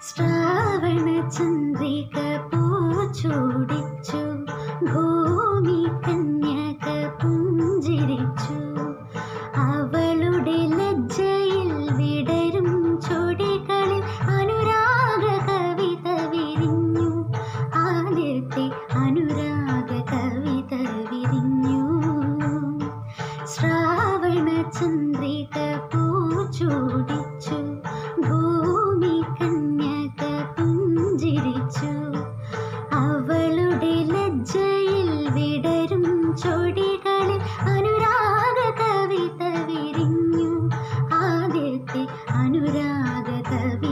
ശ്രാവണ ചന്ദ്രിക പൂച്ചൂടിച്ചു ഭൂമി കന്യക പുഞ്ചിരിച്ചു അവളുടെ ലജ്ജയിൽ വിടരും ചൊടികളിൽ അനുരാഗ കവിത വിരിഞ്ഞു ആദ്യത്തെ അനുരാഗ കവിത വിരിഞ്ഞു ശ്രാവണ ചന്ദ്രിക പൂച്ചൂടിച്ചു ഭൂമി കന്യക പുഞ്ചിരിച്ചു അവളുടെ ലജ്ജയിൽ വിടരും ചൊടികളിൽ അനുരാഗ കവിത വിരിഞ്ഞു ആദ്യത്തെ അനുരാഗ കവിത